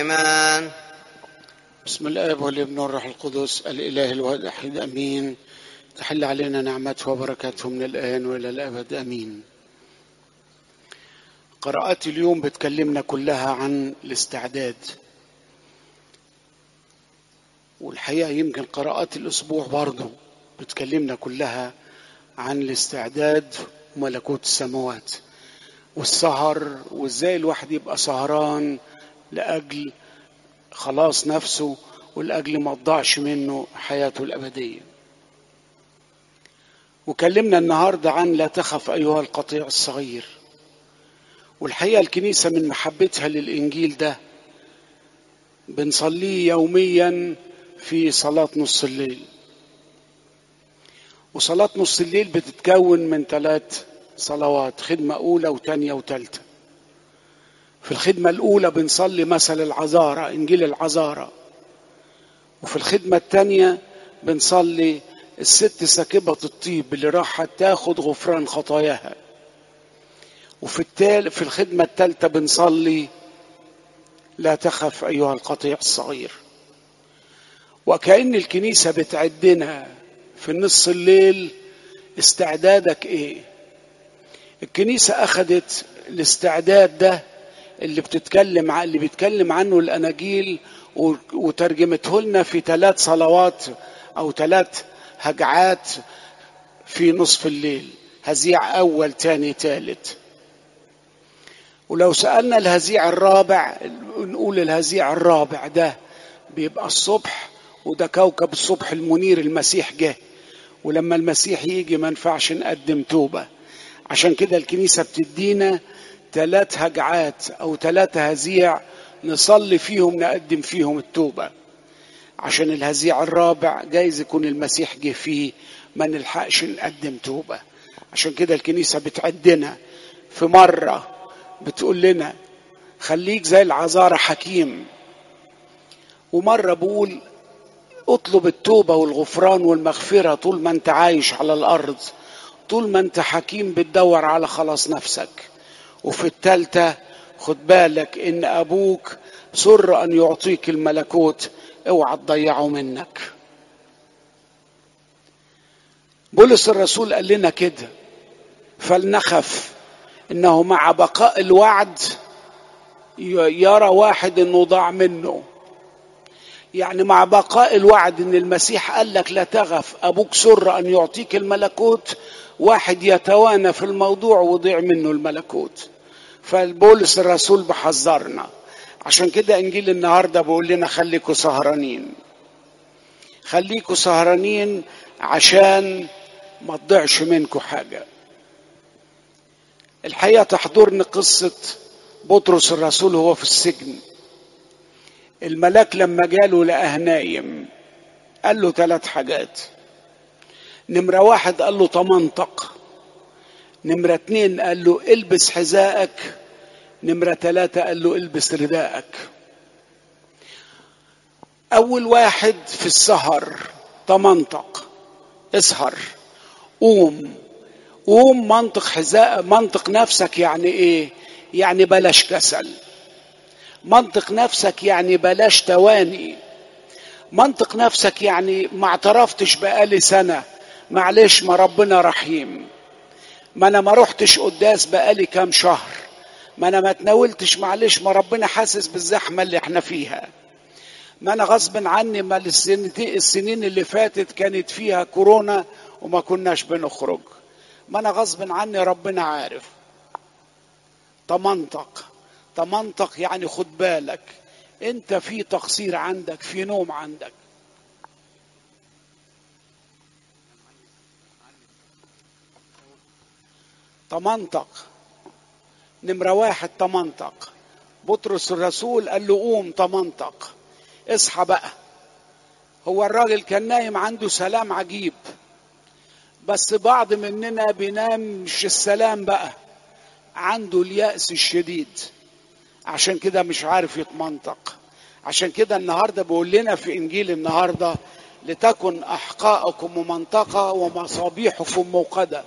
الإيمان بسم الاب والابن والروح القدس الاله الواحد امين تحل علينا نعمته وبركاته من الان والى الابد امين قراءات اليوم بتكلمنا كلها عن الاستعداد والحقيقه يمكن قراءات الاسبوع برضه بتكلمنا كلها عن الاستعداد وملكوت السماوات والسهر وازاي الواحد يبقى سهران لاجل خلاص نفسه ولاجل ما تضيعش منه حياته الابديه وكلمنا النهارده عن لا تخف ايها القطيع الصغير والحقيقه الكنيسه من محبتها للانجيل ده بنصليه يوميا في صلاه نص الليل وصلاه نص الليل بتتكون من ثلاث صلوات خدمه اولى وثانيه وثالثه في الخدمة الأولى بنصلي مثل العذارة إنجيل العذارة وفي الخدمة الثانية بنصلي الست ساكبة الطيب اللي راحت تاخد غفران خطاياها وفي التال في الخدمة الثالثة بنصلي لا تخف أيها القطيع الصغير وكأن الكنيسة بتعدنا في نص الليل استعدادك ايه الكنيسة أخذت الاستعداد ده اللي بتتكلم عن اللي بيتكلم عنه الاناجيل وترجمته لنا في ثلاث صلوات او ثلاث هجعات في نصف الليل هزيع اول تاني تالت ولو سالنا الهزيع الرابع نقول الهزيع الرابع ده بيبقى الصبح وده كوكب الصبح المنير المسيح جه ولما المسيح يجي ما ينفعش نقدم توبه عشان كده الكنيسه بتدينا ثلاث هجعات او ثلاث هزيع نصلي فيهم نقدم فيهم التوبة عشان الهزيع الرابع جايز يكون المسيح جه فيه ما نلحقش نقدم توبة عشان كده الكنيسة بتعدنا في مرة بتقول لنا خليك زي العذارى حكيم ومرة بقول اطلب التوبة والغفران والمغفرة طول ما انت عايش على الأرض طول ما انت حكيم بتدور على خلاص نفسك وفي الثالثة خد بالك إن أبوك سر أن يعطيك الملكوت اوعى تضيعه منك بولس الرسول قال لنا كده فلنخف إنه مع بقاء الوعد يرى واحد إنه ضاع منه يعني مع بقاء الوعد ان المسيح قال لك لا تغف ابوك سر ان يعطيك الملكوت واحد يتوانى في الموضوع وضيع منه الملكوت فالبولس الرسول بحذرنا عشان كده انجيل النهارده بيقول لنا خليكوا سهرانين خليكوا سهرانين عشان ما تضيعش منكم حاجه الحقيقه تحضرني قصه بطرس الرسول وهو في السجن الملاك لما جاله لقاه نايم قال له ثلاث حاجات نمرة واحد قال له تمنطق نمرة اتنين قال له البس حذائك نمرة ثلاثة قال له البس رداءك أول واحد في السهر تمنطق اسهر قوم قوم منطق حذاء منطق نفسك يعني ايه يعني بلاش كسل منطق نفسك يعني بلاش تواني منطق نفسك يعني ما اعترفتش بقالي سنة معلش ما ربنا رحيم ما انا ما رحتش قداس بقالي كام شهر ما انا ما تناولتش معلش ما ربنا حاسس بالزحمة اللي احنا فيها ما انا غصب عني ما السنين اللي فاتت كانت فيها كورونا وما كناش بنخرج ما انا غصب عني ربنا عارف تمنطق تمنطق يعني خد بالك انت في تقصير عندك في نوم عندك تمنطق نمرة واحد تمنطق بطرس الرسول قال له قوم تمنطق اصحى بقى هو الراجل كان نايم عنده سلام عجيب بس بعض مننا بينام مش السلام بقى عنده اليأس الشديد عشان كده مش عارف يتمنطق عشان كده النهارده بيقول لنا في انجيل النهارده لتكن احقاءكم ممنطقه ومصابيحكم موقده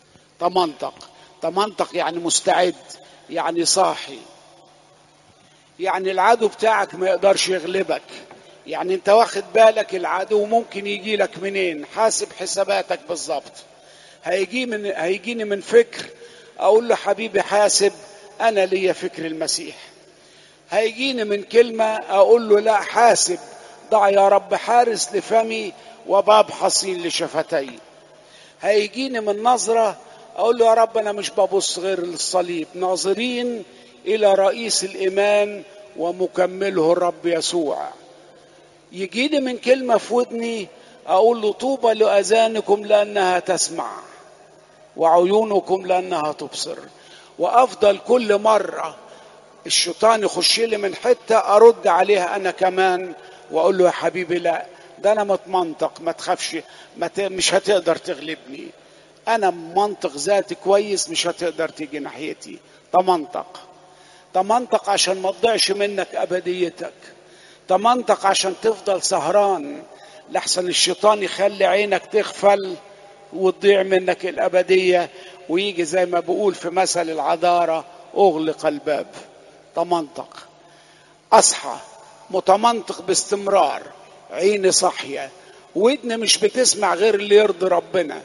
تمنطق تمنطق يعني مستعد يعني صاحي يعني العدو بتاعك ما يقدرش يغلبك يعني انت واخد بالك العدو ممكن يجي لك منين حاسب حساباتك بالظبط هيجي من هيجيني من فكر اقول له حبيبي حاسب انا ليا فكر المسيح هيجيني من كلمة اقول له لا حاسب ضع يا رب حارس لفمي وباب حصين لشفتي هيجيني من نظرة اقول له يا رب انا مش ببص غير للصليب ناظرين الى رئيس الايمان ومكمله الرب يسوع يجيني من كلمة في ودني أقول له طوبى لأذانكم لأنها تسمع وعيونكم لأنها تبصر وأفضل كل مرة الشيطان يخش لي من حتة أرد عليها أنا كمان وأقول له يا حبيبي لا ده أنا متمنطق ما تخافش ما ت... مش هتقدر تغلبني أنا منطق ذاتي كويس مش هتقدر تيجي ناحيتي تمنطق تمنطق عشان ما تضيعش منك أبديتك تمنطق عشان تفضل سهران لحسن الشيطان يخلي عينك تغفل وتضيع منك الأبدية ويجي زي ما بقول في مثل العذارة أغلق الباب تمنطق أصحى متمنطق باستمرار عيني صاحية ودني مش بتسمع غير اللي يرضي ربنا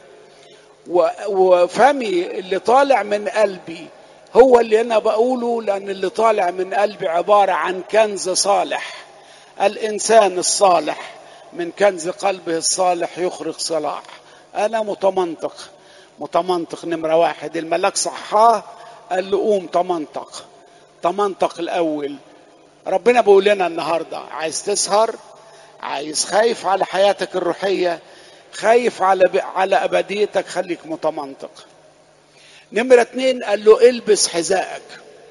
وفمي اللي طالع من قلبي هو اللي أنا بقوله لأن اللي طالع من قلبي عبارة عن كنز صالح الإنسان الصالح من كنز قلبه الصالح يخرج صلاح أنا متمنطق متمنطق نمرة واحد الملاك صحاه قال له قوم تمنطق تمنطق الأول ربنا بيقول لنا النهاردة عايز تسهر عايز خايف على حياتك الروحية خايف على على أبديتك خليك متمنطق نمرة اتنين قال له البس حذائك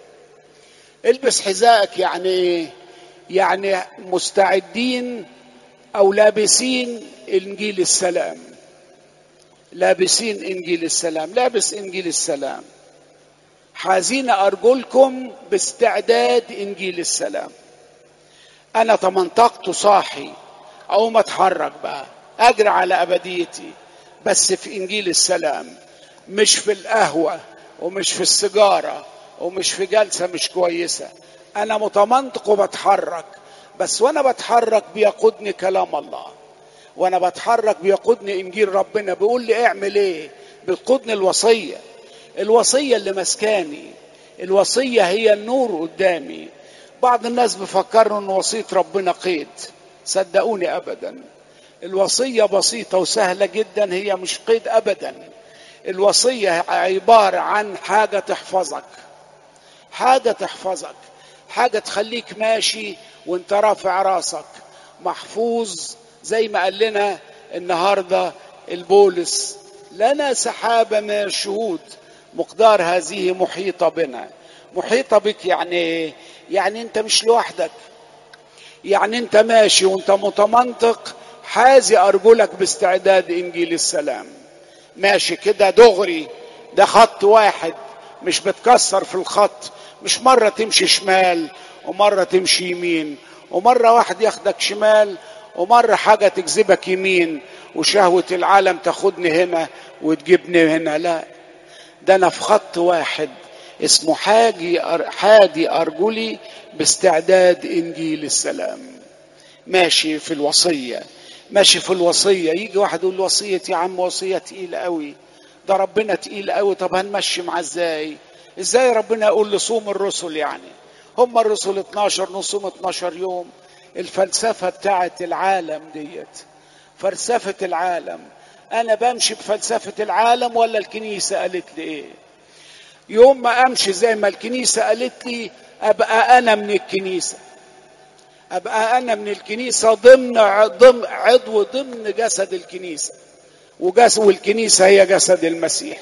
البس حذائك يعني ايه يعني مستعدين او لابسين انجيل السلام لابسين انجيل السلام لابس انجيل السلام حازين ارجلكم باستعداد انجيل السلام انا تمنطقت صاحي او ما اتحرك بقى اجري على ابديتي بس في انجيل السلام مش في القهوه ومش في السيجاره ومش في جلسه مش كويسه انا متمنطق وبتحرك بس وانا بتحرك بيقودني كلام الله وانا بتحرك بيقودني انجيل ربنا بيقول لي اعمل ايه بيقودني الوصيه الوصيه اللي مسكاني الوصيه هي النور قدامي بعض الناس بيفكروا ان وصيه ربنا قيد صدقوني ابدا الوصيه بسيطه وسهله جدا هي مش قيد ابدا الوصيه عباره عن حاجه تحفظك حاجه تحفظك حاجة تخليك ماشي وانت رافع راسك محفوظ زي ما قال لنا النهاردة البولس لنا سحابة من الشهود مقدار هذه محيطة بنا محيطة بك يعني يعني انت مش لوحدك يعني انت ماشي وانت متمنطق حازي ارجلك باستعداد انجيل السلام ماشي كده دغري ده خط واحد مش بتكسر في الخط مش مرة تمشي شمال ومرة تمشي يمين ومرة واحد ياخدك شمال ومرة حاجة تجذبك يمين وشهوة العالم تاخدني هنا وتجيبني هنا لا ده أنا في خط واحد اسمه حاجي حادي أرجلي باستعداد إنجيل السلام ماشي في الوصية ماشي في الوصية يجي واحد يقول وصية يا عم وصية تقيلة قوي ده ربنا تقيل قوي طب هنمشي معاه ازاي ازاي ربنا يقول لصوم الرسل يعني هم الرسل 12 نصوم 12 يوم الفلسفة بتاعت العالم ديت فلسفة العالم انا بمشي بفلسفة العالم ولا الكنيسة قالت لي ايه يوم ما امشي زي ما الكنيسة قالت لي ابقى انا من الكنيسة ابقى انا من الكنيسة ضمن ضمن عضو ضمن جسد الكنيسة وجسد والكنيسة هي جسد المسيح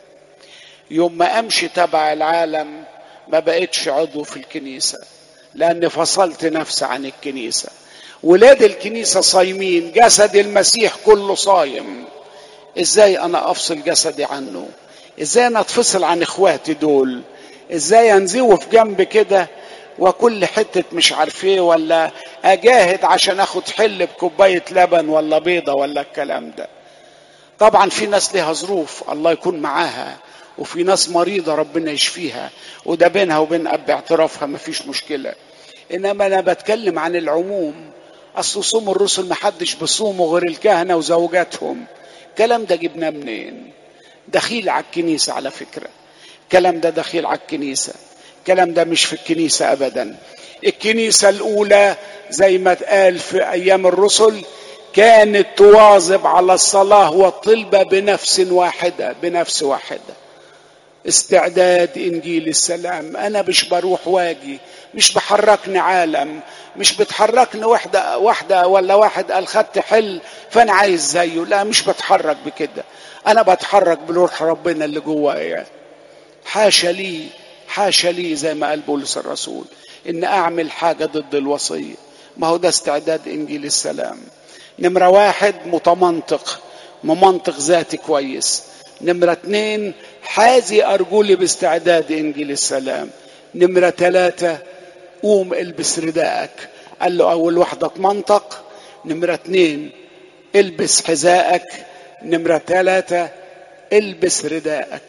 يوم ما امشي تبع العالم ما بقتش عضو في الكنيسه لان فصلت نفسي عن الكنيسه ولاد الكنيسه صايمين جسد المسيح كله صايم ازاي انا افصل جسدي عنه ازاي انا اتفصل عن اخواتي دول ازاي انزوه في جنب كده وكل حتة مش عارف ايه ولا اجاهد عشان اخد حل بكوباية لبن ولا بيضة ولا الكلام ده طبعا في ناس ليها ظروف الله يكون معاها وفي ناس مريضة ربنا يشفيها وده بينها وبين أب اعترافها مفيش مشكلة انما انا بتكلم عن العموم اصل صوم الرسل ما حدش بصومه غير الكهنه وزوجاتهم الكلام ده جبناه منين دخيل على الكنيسه على فكره الكلام ده دخيل على الكنيسه الكلام ده مش في الكنيسه ابدا الكنيسه الاولى زي ما اتقال في ايام الرسل كانت تواظب على الصلاه والطلبه بنفس واحده بنفس واحده استعداد انجيل السلام انا مش بروح واجي مش بحركني عالم مش بتحركني واحدة واحدة ولا واحد قال خدت حل فأنا عايز زيه لا مش بتحرك بكده أنا بتحرك بروح ربنا اللي جوايا حاشا لي حاشا لي زي ما قال بولس الرسول إن أعمل حاجة ضد الوصية ما هو ده استعداد إنجيل السلام نمرة واحد متمنطق ممنطق ذاتي كويس نمرة اتنين حازي أرجولي باستعداد إنجيل السلام نمرة ثلاثة قوم البس رداءك قال له أول واحدة تمنطق نمرة اتنين البس حذائك نمرة ثلاثة البس رداءك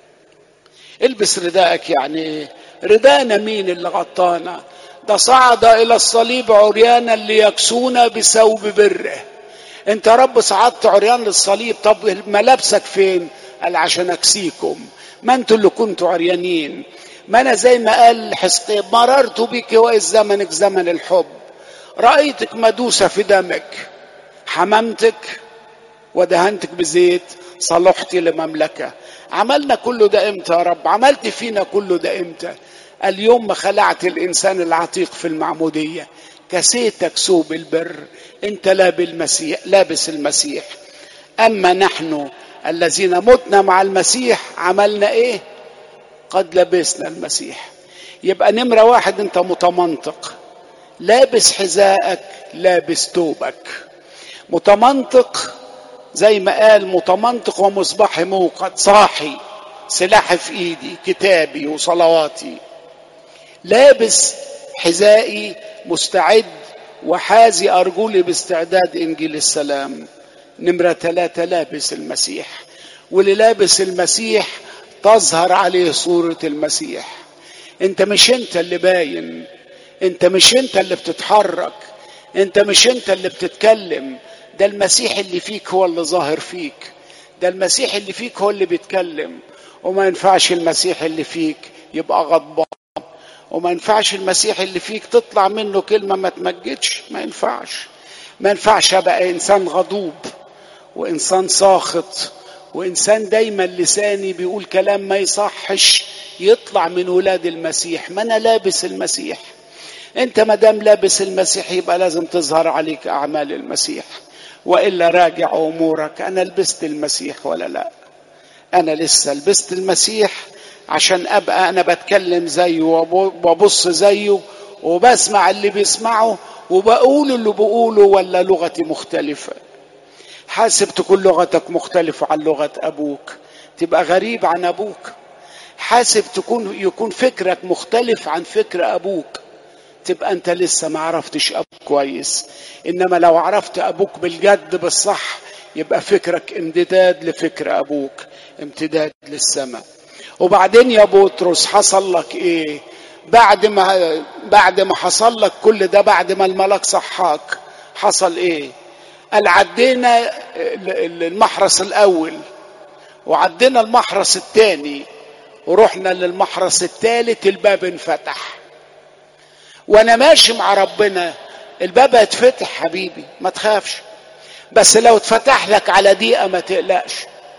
البس رداءك يعني ردانا مين اللي غطانا ده صعد إلى الصليب عريانا ليكسونا بثوب بره انت رب صعدت عريان للصليب طب ملابسك فين قال عشان اكسيكم ما انتوا اللي كنتوا عريانين ما انا زي ما قال حسقيل مررت بك وإذ زمنك زمن الحب رأيتك مدوسة في دمك حممتك ودهنتك بزيت صلحت لمملكة عملنا كله ده امتى يا رب عملت فينا كله ده امتى اليوم ما خلعت الانسان العتيق في المعمودية كسيتك ثوب البر انت لابس المسيح لابس المسيح اما نحن الذين متنا مع المسيح عملنا ايه قد لبسنا المسيح يبقى نمرة واحد انت متمنطق لابس حذائك لابس توبك متمنطق زي ما قال متمنطق ومصباحي موقد صاحي سلاحي في ايدي كتابي وصلواتي لابس حذائي مستعد وحازي ارجلي باستعداد انجيل السلام نمرة ثلاثة لابس المسيح واللي لابس المسيح تظهر عليه صورة المسيح انت مش انت اللي باين انت مش انت اللي بتتحرك انت مش انت اللي بتتكلم ده المسيح اللي فيك هو اللي ظاهر فيك ده المسيح اللي فيك هو اللي بيتكلم وما ينفعش المسيح اللي فيك يبقى غضبان وما ينفعش المسيح اللي فيك تطلع منه كلمة ما تمجدش ما ينفعش ما ينفعش ابقى انسان غضوب وانسان ساخط وانسان دايما لساني بيقول كلام ما يصحش يطلع من ولاد المسيح ما انا لابس المسيح انت ما دام لابس المسيح يبقى لازم تظهر عليك اعمال المسيح والا راجع امورك انا لبست المسيح ولا لا انا لسه لبست المسيح عشان ابقى انا بتكلم زيه وببص زيه وبسمع اللي بيسمعه وبقول اللي بقوله ولا لغتي مختلفه حاسب تكون لغتك مختلفة عن لغة أبوك تبقى غريب عن أبوك حاسب تكون يكون فكرك مختلف عن فكر أبوك تبقى أنت لسه ما عرفتش أبوك كويس إنما لو عرفت أبوك بالجد بالصح يبقى فكرك امتداد لفكر أبوك امتداد للسماء وبعدين يا بطرس حصل لك إيه بعد ما بعد ما حصل لك كل ده بعد ما الملاك صحاك حصل إيه قال عدينا المحرس الاول وعدينا المحرس الثاني ورحنا للمحرس الثالث الباب انفتح وانا ماشي مع ربنا الباب هيتفتح حبيبي ما تخافش بس لو اتفتح لك على دقيقه ما تقلقش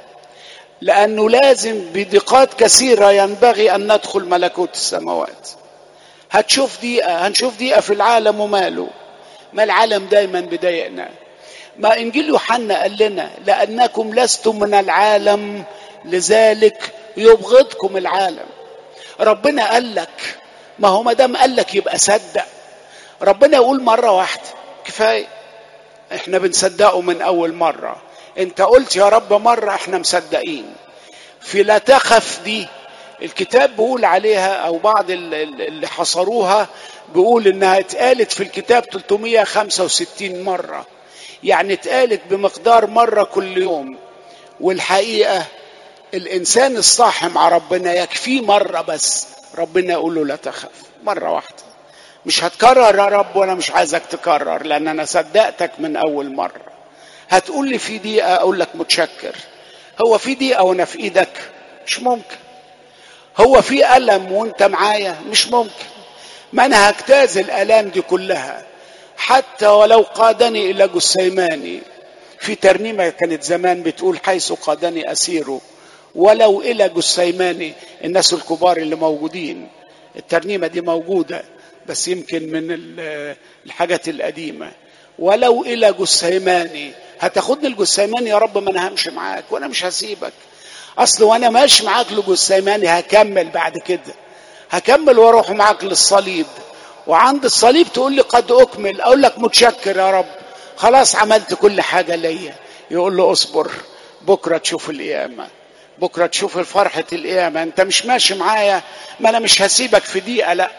لانه لازم بدقات كثيره ينبغي ان ندخل ملكوت السماوات هتشوف دقيقه هنشوف دقيقه في العالم وماله ما العالم دايما بيضايقنا ما انجيل يوحنا قال لنا لانكم لستم من العالم لذلك يبغضكم العالم ربنا قال لك ما هو ما دام قال لك يبقى صدق ربنا يقول مره واحده كفايه احنا بنصدقه من اول مره انت قلت يا رب مره احنا مصدقين في لا تخف دي الكتاب بيقول عليها او بعض اللي حصروها بيقول انها اتقالت في الكتاب 365 مره يعني اتقالت بمقدار مرة كل يوم والحقيقة الإنسان الصاح مع ربنا يكفيه مرة بس ربنا يقول له لا تخف مرة واحدة مش هتكرر يا رب وانا مش عايزك تكرر لان انا صدقتك من اول مره هتقول لي في دقيقه اقول لك متشكر هو في دقيقه وانا في ايدك مش ممكن هو في الم وانت معايا مش ممكن ما انا هجتاز الالام دي كلها حتى ولو قادني الى جسيماني في ترنيمه كانت زمان بتقول حيث قادني اسيره ولو الى جسيماني الناس الكبار اللي موجودين الترنيمه دي موجوده بس يمكن من الحاجات القديمه ولو الى جسيماني هتاخدني الجسيماني يا رب ما انا همشي معاك وانا مش هسيبك اصل وانا ماشي معاك لجسيماني هكمل بعد كده هكمل واروح معاك للصليب وعند الصليب تقول لي قد اكمل اقول لك متشكر يا رب خلاص عملت كل حاجه ليا يقول له اصبر بكره تشوف القيامه بكره تشوف فرحه القيامه انت مش ماشي معايا ما انا مش هسيبك في دقيقه لا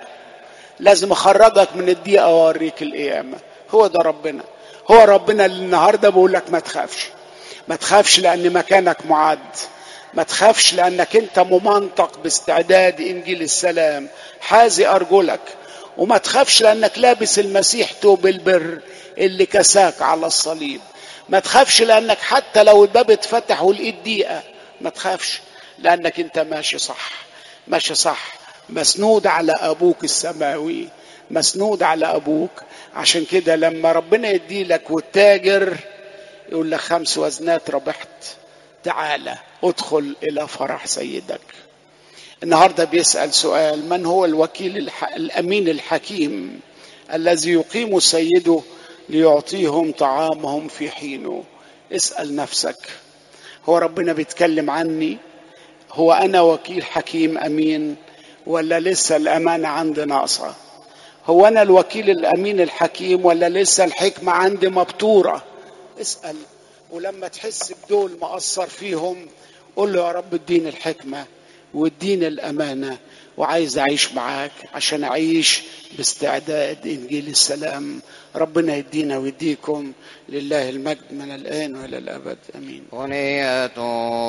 لازم اخرجك من الدقيقه واوريك القيامه هو ده ربنا هو ربنا اللي النهارده بقول لك ما تخافش ما تخافش لان مكانك معد ما تخافش لانك انت ممنطق باستعداد انجيل السلام حازي ارجلك وما تخافش لانك لابس المسيح توب البر اللي كساك على الصليب ما تخافش لانك حتى لو الباب اتفتح ولقيت دقيقه ما تخافش لانك انت ماشي صح ماشي صح مسنود على ابوك السماوي مسنود على ابوك عشان كده لما ربنا يدي لك والتاجر يقول لك خمس وزنات ربحت تعالى ادخل الى فرح سيدك النهارده بيسال سؤال من هو الوكيل الح... الامين الحكيم الذي يقيم سيده ليعطيهم طعامهم في حينه اسال نفسك هو ربنا بيتكلم عني هو انا وكيل حكيم امين ولا لسه الامانه عندي ناقصه هو انا الوكيل الامين الحكيم ولا لسه الحكمه عندي مبتوره اسال ولما تحس بدول مقصر فيهم قول له يا رب اديني الحكمه واديني الامانه وعايز اعيش معاك عشان اعيش باستعداد انجيل السلام ربنا يدينا ويديكم لله المجد من الان والى الابد امين ونية